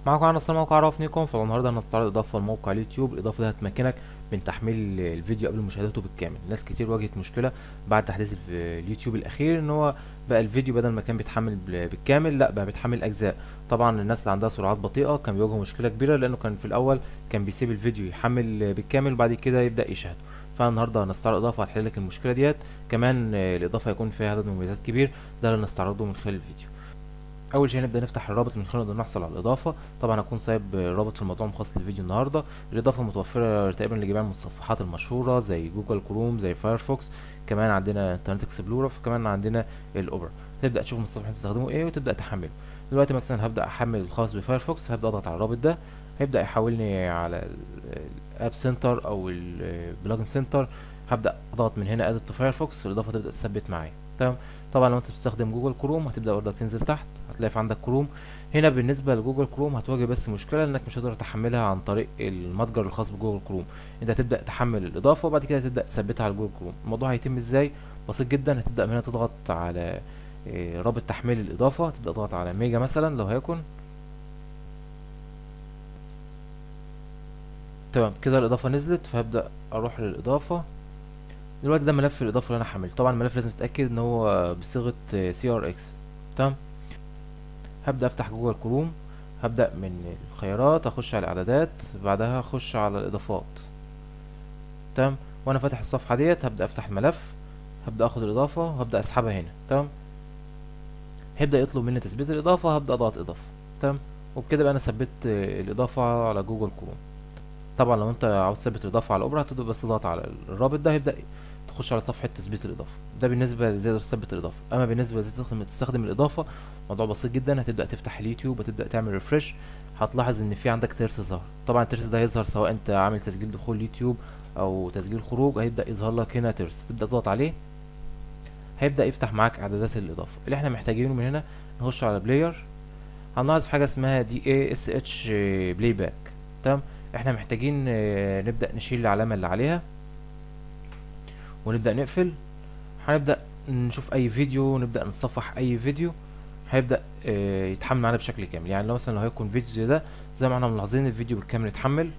معكم على نصر موقع عرفنيكم فالنهارده هنستعرض اضافه لموقع اليوتيوب الاضافه دي هتمكنك من تحميل الفيديو قبل مشاهدته بالكامل ناس كتير واجهت مشكله بعد تحديث ال- اليوتيوب الاخير ان هو بقى الفيديو بدل ما كان بيتحمل بال- بالكامل لا بقى بيتحمل اجزاء طبعا الناس اللي عندها سرعات بطيئه كان بيواجهوا مشكله كبيره لانه كان في الاول كان بيسيب الفيديو يحمل بالكامل وبعد كده يبدا يشاهده فالنهارده هنستعرض اضافه هتحل لك المشكله ديت كمان آه، الاضافه هيكون فيها عدد مميزات كبير ده اللي هنستعرضه من خلال الفيديو اول شيء نبدا نفتح الرابط من خلاله نقدر نحصل على الاضافه طبعا هكون سايب رابط في الموضوع مخصص للفيديو النهارده الاضافه متوفره تقريبا لجميع المتصفحات المشهوره زي جوجل كروم زي فايرفوكس كمان عندنا انترنت اكسبلورر كمان عندنا الاوبرا تبدا تشوف المتصفح اللي تستخدمه ايه وتبدا تحمله دلوقتي مثلا هبدا احمل الخاص بفايرفوكس هبدا اضغط على الرابط ده هيبدا يحولني على الاب سنتر او البلجن سنتر هبدا اضغط من هنا ادت فايرفوكس والاضافه تبدا تثبت معايا تمام طبعا لو انت بتستخدم جوجل كروم هتبدا برضك تنزل تحت هتلاقي في عندك كروم هنا بالنسبه لجوجل كروم هتواجه بس مشكله انك مش هتقدر تحملها عن طريق المتجر الخاص بجوجل كروم انت هتبدا تحمل الاضافه وبعد كده تبدا تثبتها على جوجل كروم الموضوع هيتم ازاي بسيط جدا هتبدا من هنا تضغط على آه، رابط تحميل الاضافه تبدا تضغط على ميجا مثلا لو هيكن تمام كده الاضافه نزلت فهبدا اروح للاضافه دلوقتي ده ملف الاضافه اللي انا حملته طبعا الملف لازم تتاكد ان هو بصيغه سي ار اكس تمام هبدا افتح جوجل كروم هبدا من الخيارات اخش على الاعدادات بعدها اخش على الاضافات تمام وانا فاتح الصفحه ديت هبدا افتح الملف هبدا اخد الاضافه وهبدا اسحبها هنا تمام هيبدا يطلب مني تثبيت الاضافه هبدا اضغط اضافه تمام وبكده بقى انا ثبت آه، الاضافه على جوجل كروم طبعا لو انت عاوز تثبت الاضافه على الاوبرا هتبدا بس تضغط على الرابط ده هيبدا تخش على صفحه تثبيت الاضافه ده بالنسبه لازاي تقدر تثبت الاضافه اما بالنسبه لازاي تستخدم تستخدم الاضافه موضوع بسيط جدا هتبدا تفتح اليوتيوب وتبدا تعمل ريفرش هتلاحظ ان في عندك ترس ظهر طبعا الترس ده هيظهر سواء انت عامل تسجيل دخول يوتيوب او تسجيل خروج هيبدا يظهر لك هنا ترس تبدا تضغط عليه هيبدا يفتح معاك اعدادات الاضافه اللي احنا محتاجينه من هنا نخش على بلاير هنلاحظ في حاجه اسمها دي اي اس اتش بلاي باك تمام احنا محتاجين آه، نبدا نشيل العلامه اللي عليها ونبدا نقفل هنبدا نشوف اي فيديو نبدا نصفح اي فيديو هيبدا آه، يتحمل معانا بشكل كامل يعني لو مثلا لو هيكون فيديو زي ده زي ما احنا ملاحظين الفيديو بالكامل اتحمل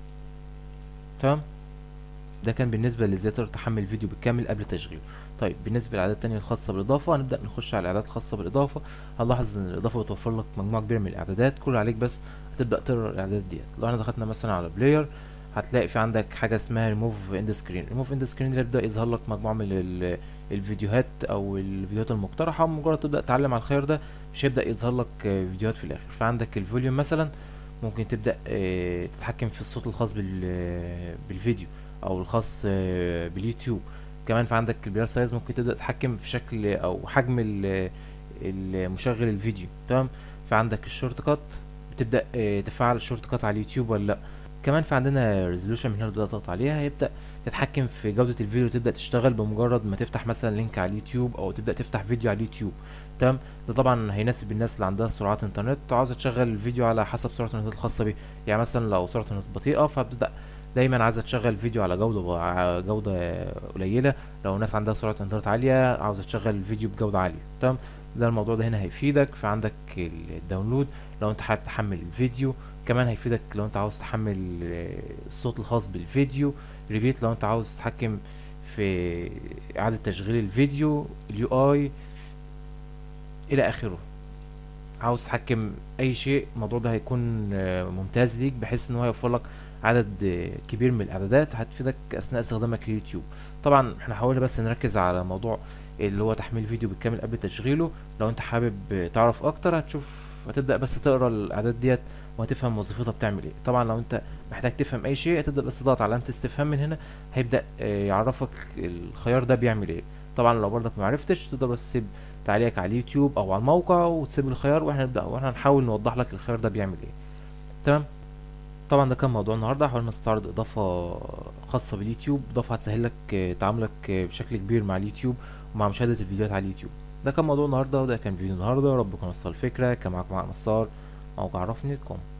تمام ده كان بالنسبه لازاي تقدر تحمل الفيديو بالكامل قبل تشغيله طيب بالنسبه للاعدادات التانية الخاصه بالاضافه هنبدا نخش على الاعدادات الخاصه بالاضافه هنلاحظ ان الاضافه بتوفر لك مجموعه كبيره من الاعدادات كل اللي عليك بس هتبدا تقرا الاعدادات ديت لو احنا دخلنا مثلا على بلاير هتلاقي في عندك حاجه اسمها ريموف اند سكرين ريموف اند سكرين ده يبدا يظهر لك مجموعه من ال- الفيديوهات او الفيديوهات المقترحه مجرد تبدا تعلم على الخيار ده مش هيبدا يظهر لك آه، فيديوهات في الاخر فعندك الفوليوم مثلا ممكن تبدا آه، تتحكم في الصوت الخاص بال آه، بالفيديو او الخاص آه، باليوتيوب كمان في عندك البيار سايز ممكن تبدا تتحكم في شكل او حجم ال- المشغل الفيديو تمام في عندك الشورت كات بتبدا آه، تفعل الشورت كات على اليوتيوب ولا لا كمان في عندنا ريزولوشن من هنا تقدر تضغط عليها هيبدا تتحكم في جوده الفيديو تبدا تشتغل بمجرد ما تفتح مثلا لينك على اليوتيوب او تبدا تفتح فيديو على اليوتيوب تمام ده طبعا هيناسب الناس اللي عندها سرعات انترنت وعاوزه تشغل الفيديو على حسب سرعه الانترنت الخاصه بيه يعني مثلا لو سرعه الانترنت بطيئه فبتبدا دايما عايزه تشغل فيديو على جوده ع- جوده قليله لو الناس عندها سرعه انترنت عاليه عاوزه تشغل الفيديو بجوده عاليه تمام ده الموضوع ده هنا هيفيدك في عندك الداونلود لو انت حابب تحمل الفيديو كمان هيفيدك لو انت عاوز تحمل آه، الصوت الخاص بالفيديو ريبيت لو انت عاوز تتحكم في اعادة تشغيل الفيديو اليو اي الى اخره عاوز تحكم اي شيء الموضوع ده هيكون آه، ممتاز ليك بحيث ان هو يوفر لك عدد آه، كبير من الاعدادات هتفيدك اثناء استخدامك لليوتيوب طبعا احنا حاولنا بس نركز على موضوع اللي هو تحميل فيديو بالكامل قبل تشغيله لو انت حابب آه، تعرف اكتر هتشوف هتبدا بس تقرا الاعداد ديت وهتفهم وظيفتها بتعمل ايه طبعا لو انت محتاج تفهم اي شيء هتبدا بس تضغط على علامه استفهام من هنا هيبدا آه، يعرفك الخيار ده بيعمل ايه طبعا لو برضك ما عرفتش تقدر بس تسيب تعليقك على اليوتيوب او على الموقع وتسيب الخيار واحنا نبدا واحنا نحاول نوضح لك الخيار ده بيعمل ايه تمام طبعا ده كان موضوع النهارده حاولنا نستعرض اضافه خاصه باليوتيوب اضافه هتسهل لك آه، تعاملك آه، بشكل كبير مع اليوتيوب ومع مشاهده الفيديوهات على اليوتيوب ده كان موضوع النهارده وده كان فيديو النهارده رب يكون وصل الفكره كان معاكم مع نصار موقع عرفني كوم